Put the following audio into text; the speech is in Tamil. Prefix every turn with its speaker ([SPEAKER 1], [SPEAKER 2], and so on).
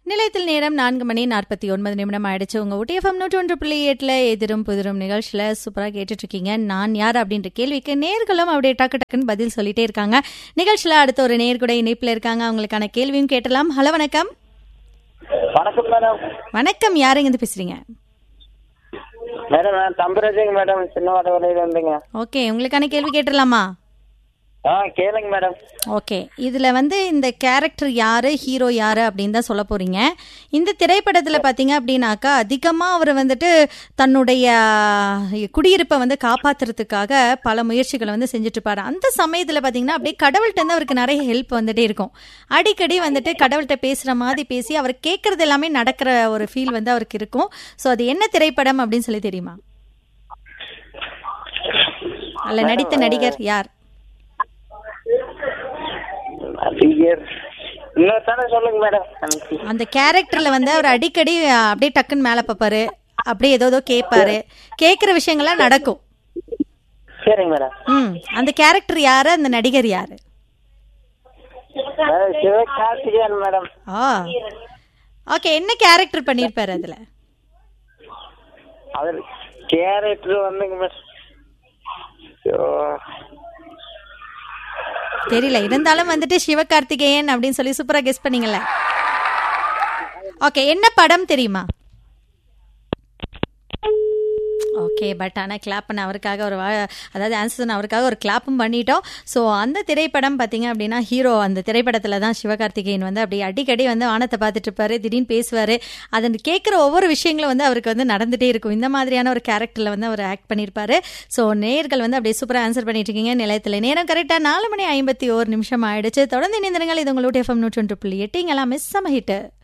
[SPEAKER 1] நிலையத்தில் நேரம் நான்கு மணி நாற்பத்தி ஒன்பது நிமிடம் ஆயிடுச்சு உங்க ஊட்டிஎஃப்எம் நூற்றி ஒன்று புள்ளி எட்டுல எதிரும் புதிரும் நிகழ்ச்சியில சூப்பரா கேட்டுட்டு இருக்கீங்க நான் யார் அப்படின்ற கேள்விக்கு நேர்களும் அப்படியே டக்கு டக்குன்னு பதில் சொல்லிட்டே இருக்காங்க நிகழ்ச்சியில அடுத்த ஒரு நேர் கூட இணைப்புல இருக்காங்க அவங்களுக்கான கேள்வியும் கேட்டலாம் ஹலோ வணக்கம்
[SPEAKER 2] வணக்கம் மேடம்
[SPEAKER 1] வணக்கம் யாருங்க இருந்து பேசுறீங்க
[SPEAKER 2] மேடம் நான் தம்பராஜங்க மேடம் சின்ன வடவலையில இருந்துங்க
[SPEAKER 1] ஓகே உங்களுக்கான கேள்வி கேட்டுடலாமா
[SPEAKER 2] ஆ கேளுங்க மேடம்
[SPEAKER 1] ஓகே இதுல வந்து இந்த கேரக்டர் யாரு ஹீரோ யாரு அப்படின்னு தான் சொல்ல போறீங்க இந்த திரைப்படத்துல பாத்தீங்க அப்படின்னாக்கா அதிகமா அவர் வந்துட்டு தன்னுடைய குடியிருப்பை வந்து காப்பாத்துறதுக்காக பல முயற்சிகளை வந்து செஞ்சுட்டு இருப்பாரு அந்த சமயத்துல பாத்தீங்கன்னா அப்படியே கடவுள்கிட்ட இருந்து அவருக்கு நிறைய ஹெல்ப் வந்துட்டே இருக்கும் அடிக்கடி வந்துட்டு கடவுள்கிட்ட பேசுற மாதிரி பேசி அவர் கேட்கறது எல்லாமே நடக்கிற ஒரு ஃபீல் வந்து அவருக்கு இருக்கும் ஸோ அது என்ன திரைப்படம் அப்படின்னு சொல்லி தெரியுமா அல்ல நடித்த நடிகர் யார்
[SPEAKER 2] நடிகர் இன்னொரு தானே சொல்லுங்க மேடம் எனக்கு
[SPEAKER 1] அந்த கேரக்டர்ல வந்து அவர் அடிக்கடி அஹ், அப்படியே டக்குன்னு மேல பார்ப்பாரு அப்படியே ஏதோ ஏதோ கேட்பாரு கேட்குற விஷயங்கள்லாம் நடக்கும்
[SPEAKER 2] சரிங்க மேடம்
[SPEAKER 1] ம் அந்த கேரக்டர் யாரு அந்த நடிகர் யாரு
[SPEAKER 2] அஹ் சிவகார்த்திகேயன் மேடம்
[SPEAKER 1] ஆ ஓகே என்ன கேரக்டர் பண்ணியிருப்பாரு அதுல
[SPEAKER 2] அவர் கேரக்டர் வந்துங்க மேடம் ஐயோ.
[SPEAKER 1] தெரியல இருந்தாலும் வந்துட்டு சிவகார்த்திகேயன் அப்படின்னு சொல்லி சூப்பரா கெஸ் பண்ணீங்கல்ல ஓகே என்ன படம் தெரியுமா ஓகே பட் ஆனால் கிளாப் பண்ண அவருக்காக ஒரு வா- அதாவது ஆன்சர் சொன்ன அவருக்காக ஒரு கிளாப்பும் பண்ணிட்டோம் ஸோ அந்த திரைப்படம் பார்த்தீங்க அப்படின்னா ஹீரோ அந்த திரைப்படத்தில் தான் சிவகார்த்திகேயன் வந்து அப்படி அடிக்கடி வந்து வானத்தை பார்த்துட்டு இருப்பாரு திடீர்னு பேசுவார் அதன் கேட்குற ஒவ்வொரு விஷயங்களும் வந்து அவருக்கு வந்து நடந்துகிட்டே இருக்கும் இந்த மாதிரியான ஒரு கேரக்டரில் வந்து அவர் ஆக்ட் பண்ணியிருப்பாரு ஸோ நேர்கள் வந்து அப்படியே சூப்பராக ஆன்சர் பண்ணிட்டு இருக்கீங்க நிலையத்தில் நேரம் கரெக்டாக நாலு மணி ஐம்பத்தி ஒரு நிமிஷம் ஆயிடுச்சு தொடர்ந்து இணைந்திருங்கள் இது உங்களுடைய எஃப்எம் நூற்றி ஒன்று புள்ளி எட்டு இங்கெல்லாம் மிஸ் சம ஹிட்டு